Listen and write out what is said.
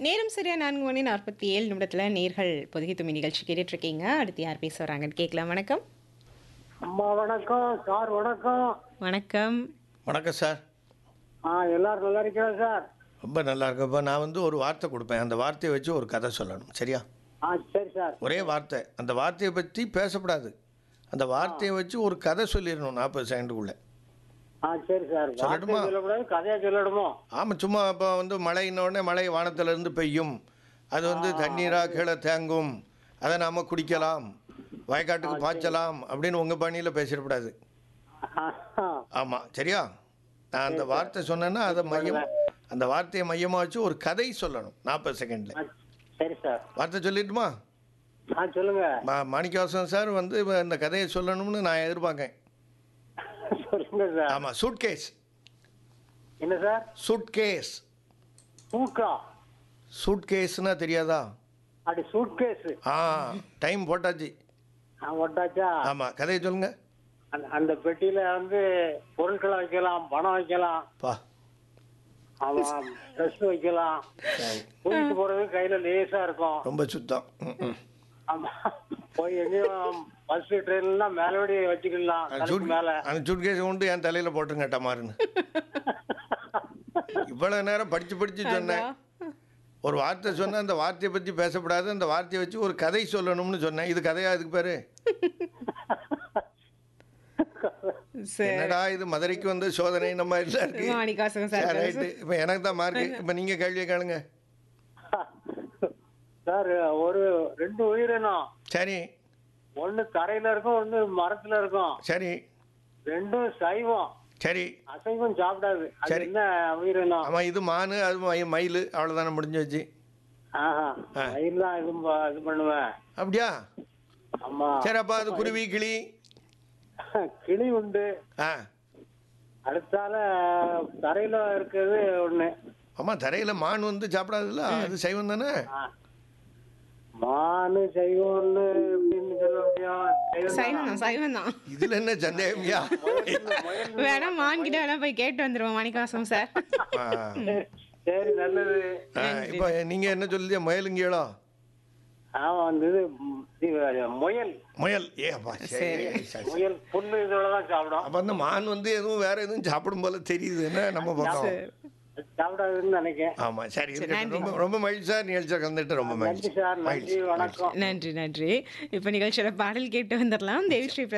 நேரம் சரியா நான்கு மணி நாற்பத்தி ஏழு நிமிடத்தில் நேர்கள் பொதுகை தும்மி நிகழ்ச்சி கேட்டுட்டு இருக்கீங்க அடுத்து யார் பேச வராங்கன்னு கேட்கலாம் வணக்கம் அம்மா வணக்கம் சார் வணக்கம் வணக்கம் வணக்கம் சார் ஆ எல்லாரும் நல்லா இருக்கீங்களா சார் ரொம்ப நல்லா இருக்குப்பா நான் வந்து ஒரு வார்த்தை கொடுப்பேன் அந்த வார்த்தையை வச்சு ஒரு கதை சொல்லணும் சரியா ஆ சரி சார் ஒரே வார்த்தை அந்த வார்த்தையை பற்றி பேசக்கூடாது அந்த வார்த்தையை வச்சு ஒரு கதை சொல்லிடணும் நாற்பது செகண்டுக்குள்ளே ஆ சரி சார் சொல்லட்டுமா? வார்த்தை சொல்லக்கூடாது கதையா சொல்லணுமோ ஆமாம் சும்மா இப்போ வந்து மழைன்ன உடனே மழை வானத்திலிருந்து பெய்யும் அது வந்து தண்ணீராக கீழே தேங்கும் அதை நாம் குடிக்கலாம் வயக்காட்டுக்கு பாய்ச்சலாம் அப்படின்னு உங்கள் பாணியில் பேசிடக்கூடாது ஆ, ஆமாம் சரியா நான் அந்த வார்த்தை சொன்னேன்னா அதை மையம் அந்த வார்த்தையை மையமாக வச்சு ஒரு கதை சொல்லணும் நாற்பது செகண்டில் ஆ, சரி சார் வார்த்தை சொல்லிட்டுமா ஆ சொல்லுங்க மா மாணிக்கவாசன் சார் வந்து இப்ப இந்த கதையை சொல்லணும்னு நான் எதிர்பார்க்கேன் சொல்லுங்க சார் ஆமாம் சூட்கேஸ் என்ன சார் சூட்கேஸ் தூக்கா சூட்கேஸ்னா தெரியாதா அப்படி சூட்கேஸ் ஆ டைம் போட்டாச்சு ஆ ஒட்டாச்சா ஆமாம் கதையை சொல்லுங்க அந்த அந்த பெட்டியில வந்து பொருட்களை வைக்கலாம் பணம் வைக்கலாம் பா ஆமா ட்ரெஸ் வைக்கலாம் தூக்கிட்டு போறது கையில லேசா இருக்கும் ரொம்ப சுத்தம் ம், ம். ஆமா போய் எங்கேயும் பஸ் ட்ரெயின்லாம் மேலபடி வச்சுக்கலாம் அந்த தலைக்கு சூட் மேல அந்த சூட்கேஸ் கொண்டு என் தலையில் போட்டுருங்க டமாருன்னு இவ்வளோ நேரம் படித்து படித்து சொன்னேன் ஒரு வார்த்தை சொன்னேன் அந்த வார்த்தையை பற்றி பேசக்கூடாது அந்த வார்த்தையை வச்சு ஒரு கதை சொல்லணும்னு சொன்னேன் இது கதையா இதுக்கு பேர் சரி என்னடா இது மதுரைக்கு வந்த சோதனை நம்ம எல்லாம் இருக்கு மாணிக்காசகம் சார் சரி ரைட்டு இப்போ எனக்கு தான் மார்க்கு இப்போ நீங்கள் கேள்வியை கேளுங்க சார் ஒரு ரெண்டு உயிரினம் சரி ஒண்ணு தரையில இருக்கும் ஒண்ணு மரத்துல இருக்கும் சரி ரெண்டும் சைவம் சரி அசைவம் சாப்பிடாது அது சரி. என்ன உயிரினம் ஆமாம் இது மானு அது ம- மயில் அவ்வளோதானே முடிஞ்சு வச்சு ஆஹா ஆ. மயில் தான் இது ப- இது பண்ணுவேன் அப்படியா ஆமா சரி அப்போ அது குருவி கிளி கிளி உண்டு ஆ அடுத்தால தரையில இருக்கிறது ஒண்ணு ஆமாம் தரையில் மான் வந்து சாப்பிடாதுல்ல அது சைவம் தானே ஆ. மானு சைவம்னு அப்படின்னு சொல்ல முடியும் சைவம் தான் சைவம் தான் இதில் என்ன சந்தேகம்யா வேணா மான்கிட்ட வேணா போய் கேட்டு வந்துருவோம் மாணிக்காசம் சார் ஆ. சரி நல்லது ஆ, இப்போ நீங்கள் என்ன சொல்லுதியா முயலுங்கீழோ ஆமா அந்த இது ம், இது, முயல் முயல் ஏ அப்பா சரி சரி, சரி முயல் புல்லு இதோட தான் சாப்பிடும் அப்போ அந்த மான் வந்து எதுவும் வேற எதுவும் சாப்பிடும் போல தெரியுது என்ன நம்ம பக்கம் அது சாப்பிடாதுன்னு நினைக்கிறேன் ஆமா சரி இருக்கட்டும். நன்றி. ரொம்ப ரொம்ப மகிழ்ச்சி சார் நிகழ்ச்சியாக கலந்துட்டு ரொம்ப நன்றி மகிழ்ச்சி சார் நன்றி மகிழ்ச்சி வணக்கம் நன்றி நன்றி இப்போ நிகழ்ச்சியோட பாடல் கேட்டு வந்துடலாம் தேவிஸ்ரீ